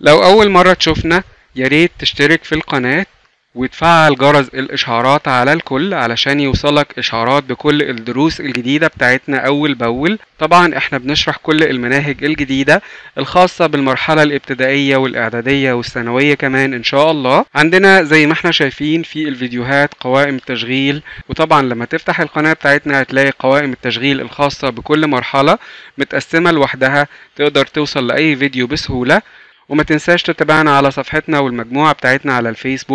لو أول مرة تشوفنا ياريت تشترك في القناة وتفعل جرس الإشعارات على الكل علشان يوصلك إشعارات بكل الدروس الجديدة بتاعتنا أول بأول طبعا احنا بنشرح كل المناهج الجديدة الخاصة بالمرحلة الابتدائية والإعدادية والثانوية كمان إن شاء الله عندنا زي ما احنا شايفين في الفيديوهات قوائم التشغيل وطبعا لما تفتح القناة بتاعتنا هتلاقي قوائم التشغيل الخاصة بكل مرحلة متقسمة لوحدها تقدر توصل لأي فيديو بسهولة وما تنساش تتابعنا على صفحتنا والمجموعة بتاعتنا على الفيسبوك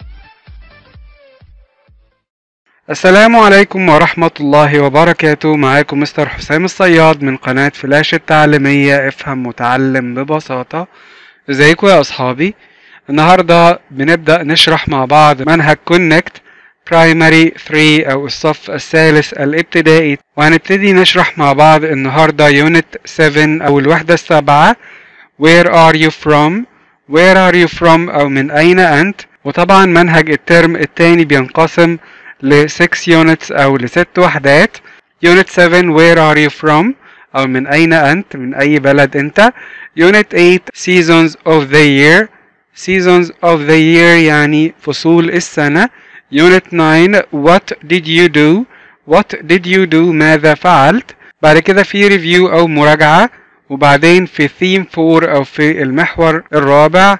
السلام عليكم ورحمة الله وبركاته معاكم مستر حسام الصياد من قناة فلاش التعليمية افهم وتعلم ببساطة ازيكم يا اصحابي النهاردة بنبدأ نشرح مع بعض منهج كونكت برايمري 3 او الصف الثالث الابتدائي وهنبتدي نشرح مع بعض النهاردة يونت 7 او الوحدة السابعة where are you from where are you from او من اين انت وطبعا منهج الترم التاني بينقسم ل 6 units أو لست وحدات unit 7 where are you from أو من أين أنت من أي بلد أنت unit 8 seasons of the year seasons of the year يعني فصول السنة unit 9 what did you do what did you do ماذا فعلت بعد كده في review أو مراجعة وبعدين في theme 4 أو في المحور الرابع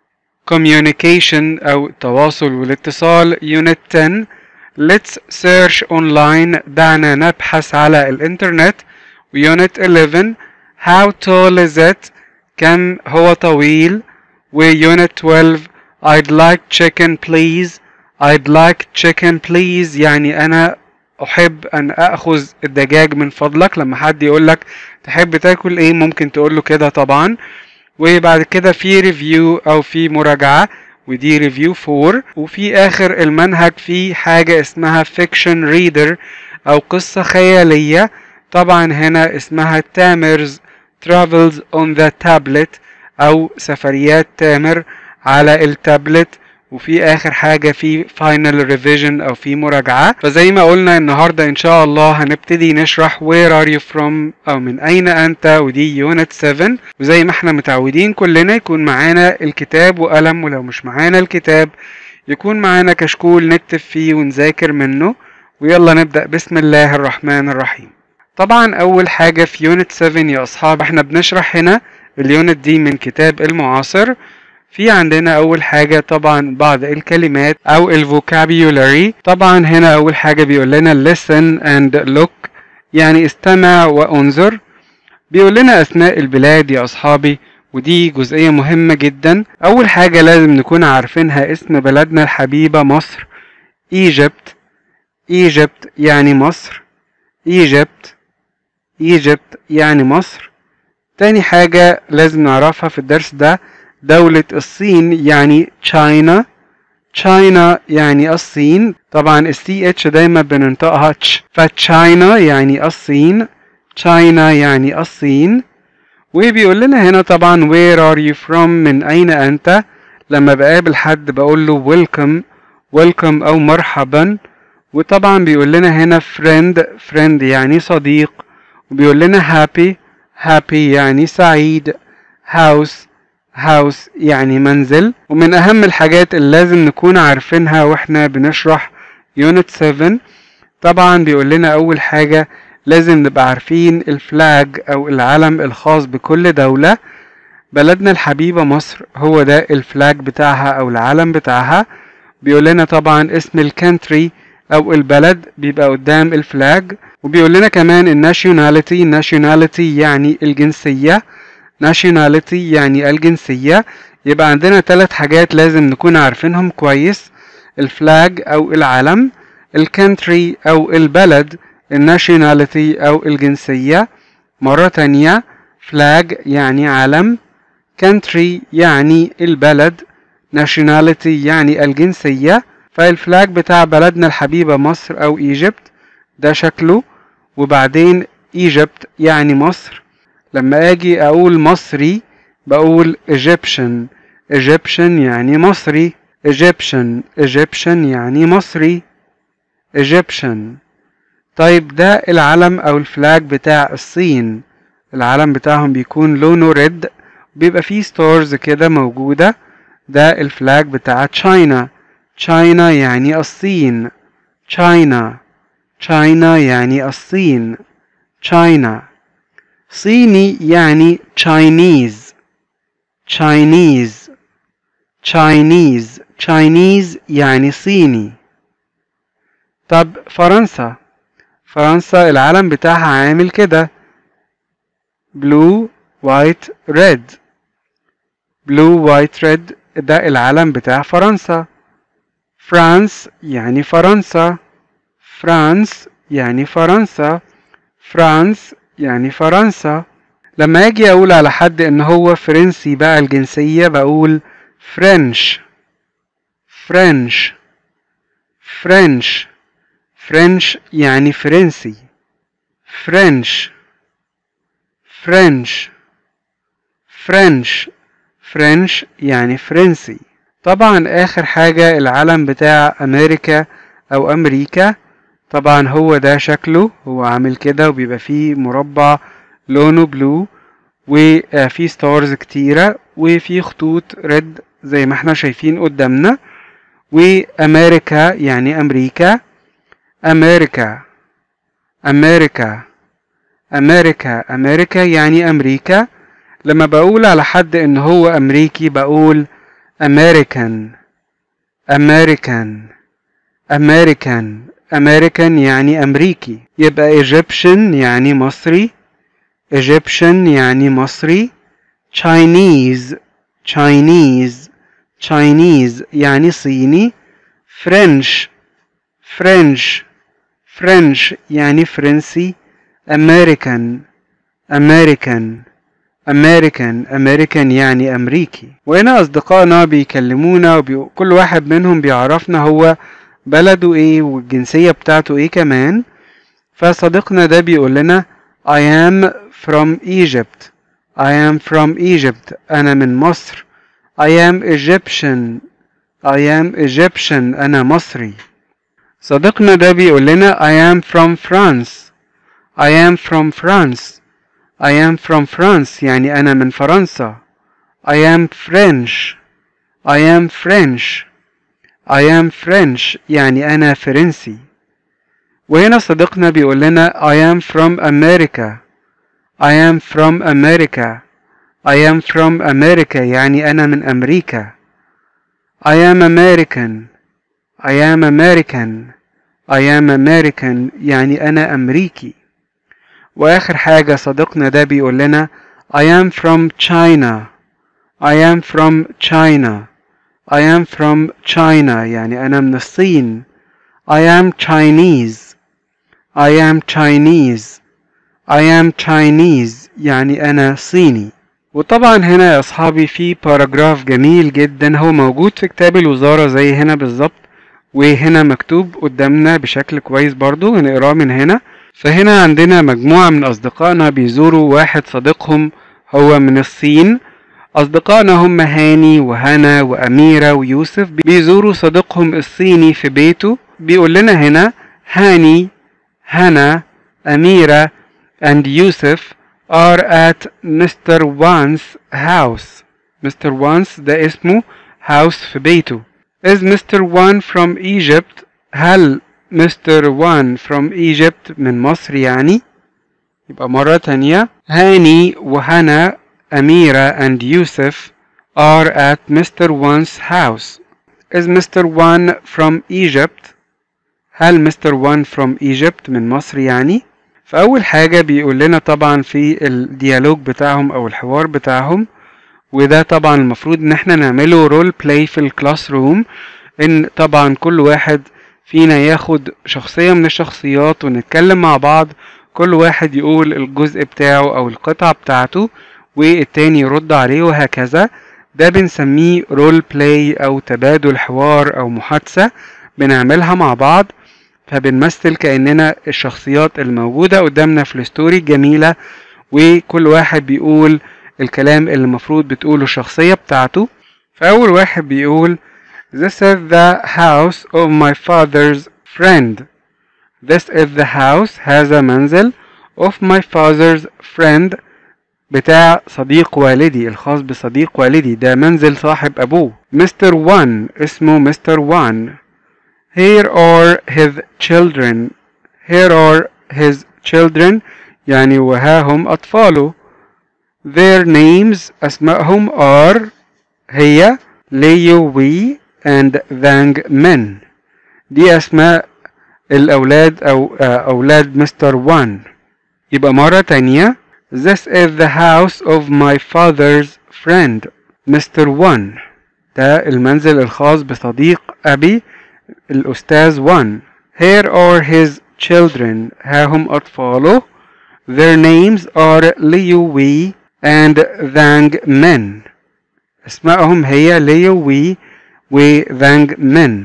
communication أو التواصل والاتصال unit 10 Let's search online دعنا نبحث على الإنترنت ويونت 11 How tall is it كم هو طويل ويونت 12 I'd like chicken please I'd like chicken please يعني أنا أحب أن أخذ الدجاج من فضلك لما حد يقولك تحب تاكل إيه ممكن تقوله كده طبعا وبعد كده في ريفيو أو في مراجعة ودي ريفيو 4 وفي اخر المنهج في حاجة اسمها فيكشن ريدر او قصة خيالية طبعا هنا اسمها تامرز ترافلز اون ذا تابلت او سفريات تامر على التابلت وفي اخر حاجة في فاينل ريفيجن او في مراجعة فزي ما قلنا النهاردة ان شاء الله هنبتدي نشرح where are you from او من اين انت ودي يونت 7 وزي ما احنا متعودين كلنا يكون معانا الكتاب وقلم ولو مش معانا الكتاب يكون معانا كشكول نكتب فيه ونذاكر منه ويلا نبدأ بسم الله الرحمن الرحيم طبعا اول حاجة في يونت 7 يا اصحاب احنا بنشرح هنا اليونت دي من كتاب المعاصر في عندنا أول حاجة طبعا بعض الكلمات أو الفوكابيولاري طبعا هنا أول حاجة بيقول لنا listen and look يعني استمع وانظر بيقول لنا أسماء البلاد يا أصحابي ودي جزئية مهمة جدا أول حاجة لازم نكون عارفينها اسم بلدنا الحبيبة مصر Egypt Egypt يعني مصر Egypt Egypt يعني مصر تاني حاجة لازم نعرفها في الدرس ده دولة الصين يعني تشاينا تشاينا يعني الصين طبعا السي اتش دايما بننطقها تش فتشاينا يعني الصين تشاينا يعني الصين وبيقول لنا هنا طبعا where are you from من أين أنت لما بقابل حد بقول له welcome welcome أو مرحبا وطبعا بيقول لنا هنا friend friend يعني صديق وبيقول لنا happy happy يعني سعيد house house يعني منزل ومن أهم الحاجات اللي لازم نكون عارفينها واحنا بنشرح يونت 7 طبعا بيقول لنا أول حاجة لازم نبقى عارفين الفلاج أو العلم الخاص بكل دولة بلدنا الحبيبة مصر هو ده الفلاج بتاعها أو العلم بتاعها بيقول لنا طبعا اسم الكانتري أو البلد بيبقى قدام الفلاج وبيقول لنا كمان الناشيوناليتي الناشيوناليتي يعني الجنسية nationality يعني الجنسية يبقى عندنا ثلاث حاجات لازم نكون عارفينهم كويس الفلاج أو العلم الكانتري أو البلد الناشيوناليتي أو الجنسية مرة تانية فلاج يعني علم كانتري يعني البلد nationality يعني الجنسية فالفلاج بتاع بلدنا الحبيبة مصر أو إيجيبت ده شكله وبعدين إيجيبت يعني مصر لما اجي اقول مصري بقول Egyptian Egyptian يعني مصري Egyptian Egyptian يعني مصري Egyptian طيب ده العلم او الفلاج بتاع الصين العلم بتاعهم بيكون لونه ريد بيبقى فيه ستارز كده موجودة ده الفلاج بتاع تشاينا تشاينا يعني الصين تشاينا تشاينا يعني الصين تشاينا صيني يعني Chinese Chinese Chinese Chinese يعني صيني طب فرنسا فرنسا العلم بتاعها عامل كده blue white red blue white red ده العلم بتاع فرنسا فرانس يعني فرنسا فرانس يعني فرنسا فرانس يعني فرنسا لما اجي اقول على حد ان هو فرنسي بقى الجنسية بقول فرنش فرنش فرنش فرنش يعني فرنسي فرنش فرنش فرنش فرنش يعني فرنسي طبعا اخر حاجة العلم بتاع امريكا او امريكا طبعا هو ده شكله هو عامل كده وبيبقى فيه مربع لونه بلو وفي ستارز كتيرة وفي خطوط ريد زي ما احنا شايفين قدامنا وامريكا يعني امريكا امريكا امريكا امريكا امريكا يعني امريكا لما بقول على حد ان هو امريكي بقول امريكان امريكان امريكان امريكان يعني امريكي يبقى ايجيبشن يعني مصري ايجيبشن يعني مصري Chinese Chinese Chinese يعني صيني French French French يعني فرنسي American American American American يعني أمريكي وهنا أصدقائنا بيكلمونا وكل واحد منهم بيعرفنا هو بلده إيه والجنسية بتاعته إيه كمان فصديقنا ده بيقول لنا I am from Egypt I am from Egypt أنا من مصر I am Egyptian I am Egyptian أنا مصري صديقنا ده بيقول لنا I am from France I am from France I am from France يعني أنا من فرنسا I am French I am French I am French يعني أنا فرنسي وهنا صديقنا بيقول لنا I am from America I am from America I am from America يعني أنا من أمريكا I am American I am American I am American يعني أنا أمريكي وآخر حاجة صديقنا ده بيقول لنا I am from China I am from China I am from China يعني أنا من الصين I am Chinese I am Chinese I am Chinese يعني أنا صيني وطبعا هنا يا أصحابي في باراجراف جميل جدا هو موجود في كتاب الوزارة زي هنا بالظبط وهنا مكتوب قدامنا بشكل كويس برضو هنقراه من هنا فهنا عندنا مجموعة من أصدقائنا بيزوروا واحد صديقهم هو من الصين أصدقائنا هم هاني وهنا وأميرة ويوسف بيزوروا صديقهم الصيني في بيته بيقول لنا هنا هاني هنا أميرة and Yusuf are at Mr. Wan's house Mr. Wan's ده اسمه house في بيته Is Mr. Wan from Egypt هل Mr. Wan from Egypt من مصر يعني يبقى مرة تانية هاني وهنا أميرة and Yusuf are at Mr. Wan's house Is Mr. Wan from Egypt هل Mr. Wan from Egypt من مصر يعني فأول حاجة بيقول لنا طبعا في الديالوج بتاعهم أو الحوار بتاعهم وده طبعا المفروض ان احنا نعمله رول بلاي في الكلاس روم ان طبعا كل واحد فينا ياخد شخصية من الشخصيات ونتكلم مع بعض كل واحد يقول الجزء بتاعه او القطعة بتاعته والتاني يرد عليه وهكذا ده بنسميه رول بلاي او تبادل حوار او محادثة بنعملها مع بعض فبنمثل كأننا الشخصيات الموجودة قدامنا في الستوري الجميلة وكل واحد بيقول الكلام اللي المفروض بتقوله الشخصية بتاعته فأول واحد بيقول This is the house of my father's friend This is the house هذا منزل of my father's friend بتاع صديق والدي الخاص بصديق والدي ده منزل صاحب أبوه مستر وان اسمه مستر وان Here are his children Here are his children يعني وها هم أطفاله Their names أسمائهم are هي ليو وي and ذانج من دي أسماء الأولاد أو أولاد مستر وان يبقى مرة تانية This is the house of my father's friend Mr. One ده المنزل الخاص بصديق أبي الأستاذ وان Here are his children ها هم أطفاله Their names are Liu Wei and Thang Min اسمائهم هي ليو وي وذانج من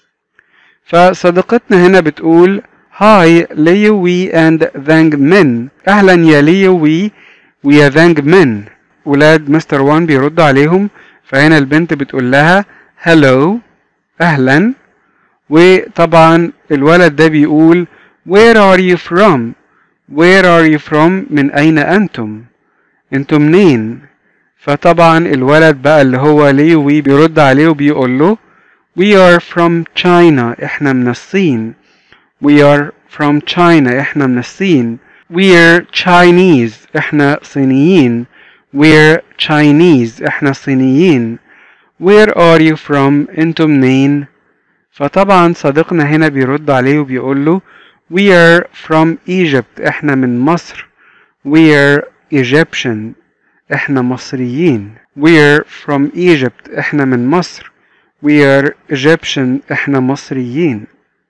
فصديقتنا هنا بتقول هاي ليو وي اند ذانج من اهلا يا ليو وي ويا ذانج من ولاد مستر وان بيرد عليهم فهنا البنت بتقول لها هلو اهلا وطبعا الولد ده بيقول where are you from where are you from من اين انتم انتم منين فطبعا الولد بقى اللي هو ليوي بيرد عليه وبيقول له we are from China احنا من الصين we are from China احنا من الصين we're Chinese احنا صينيين we're Chinese احنا صينيين where are you from انتم منين فطبعا صديقنا هنا بيرد عليه وبيقول له we are from Egypt احنا من مصر we're Egyptian احنا مصريين we're from Egypt احنا من مصر we're Egyptian احنا مصريين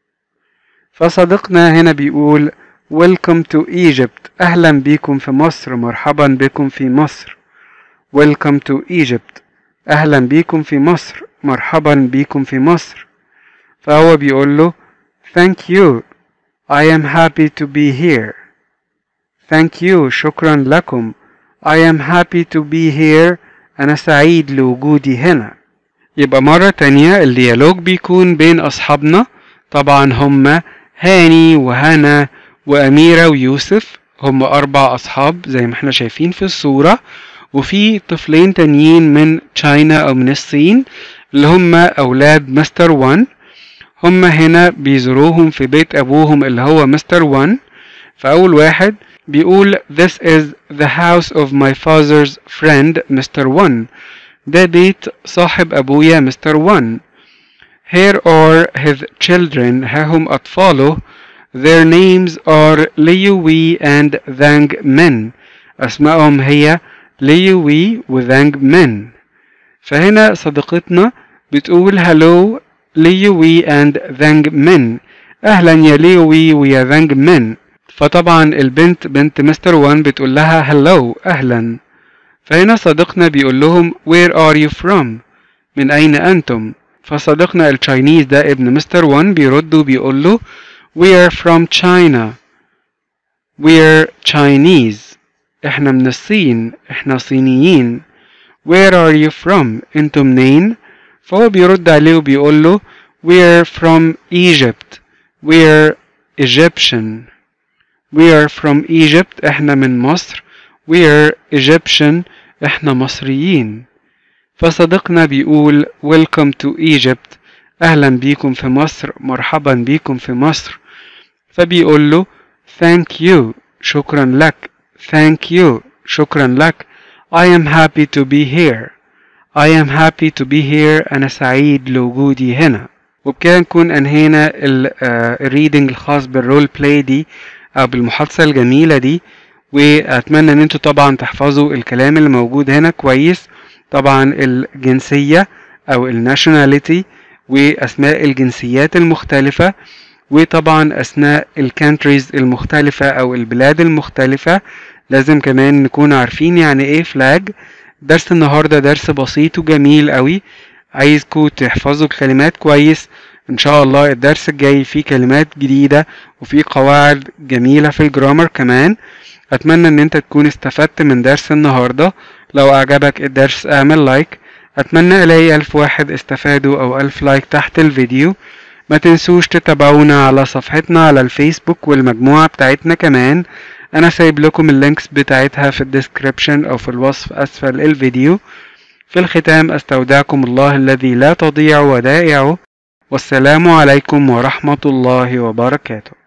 فصديقنا هنا بيقول welcome to Egypt اهلا بيكم في مصر مرحبا بكم في مصر welcome to Egypt اهلا بيكم في مصر مرحبا بيكم في مصر فهو بيقول له thank you I am happy to be here thank you شكرا لكم I am happy to be here أنا سعيد لوجودي هنا يبقى مرة تانية الديالوج بيكون بين أصحابنا طبعا هما هاني وهنا وأميرة ويوسف هم أربع أصحاب زي ما احنا شايفين في الصورة وفي طفلين تانيين من تشاينا أو من الصين اللي هم أولاد مستر وان هم هنا بيزوروهم في بيت أبوهم اللي هو مستر وان فأول واحد بيقول This is the house of my father's friend Mr. One ده بيت صاحب أبويا مستر One Here are his children ها هم أطفاله Their names are Liu Wei and Thang Min أسمائهم هي ليو وي وذانج من فهنا صديقتنا بتقول هلو ليو وي اند ذانج من اهلا يا ليو وي ويا ذانج من فطبعا البنت بنت مستر وان بتقول لها هلو اهلا فهنا صديقنا بيقول لهم where are you from من اين انتم فصديقنا التشاينيز ده ابن مستر وان بيرد وبيقول له we are from China we're Chinese احنا من الصين احنا صينيين where are you from انتم منين فهو بيرد عليه وبيقول له we're from Egypt we're Egyptian we are from Egypt احنا من مصر we're Egyptian احنا مصريين فصديقنا بيقول welcome to Egypt اهلا بيكم في مصر مرحبا بيكم في مصر فبيقول له thank you شكرا لك thank you شكرا لك I am happy to be here I am happy to be here أنا سعيد لوجودي هنا وبكده نكون أنهينا الريدنج الخاص بالرول بلاي دي أو بالمحادثة الجميلة دي وأتمنى إن انتوا طبعا تحفظوا الكلام اللي موجود هنا كويس طبعا الجنسية أو الناشوناليتي وأسماء الجنسيات المختلفة وطبعا أثناء الكانتريز المختلفة أو البلاد المختلفة لازم كمان نكون عارفين يعني إيه فلاج درس النهاردة درس بسيط وجميل قوي عايزكم تحفظوا الكلمات كويس ان شاء الله الدرس الجاي فيه كلمات جديدة وفيه قواعد جميلة في الجرامر كمان اتمنى ان انت تكون استفدت من درس النهاردة لو اعجبك الدرس اعمل لايك اتمنى الاقي الف واحد استفادوا او الف لايك تحت الفيديو ما تنسوش تتابعونا على صفحتنا على الفيسبوك والمجموعة بتاعتنا كمان انا سايب لكم اللينكس بتاعتها في الديسكريبشن او في الوصف اسفل الفيديو في الختام استودعكم الله الذي لا تضيع ودائعه والسلام عليكم ورحمة الله وبركاته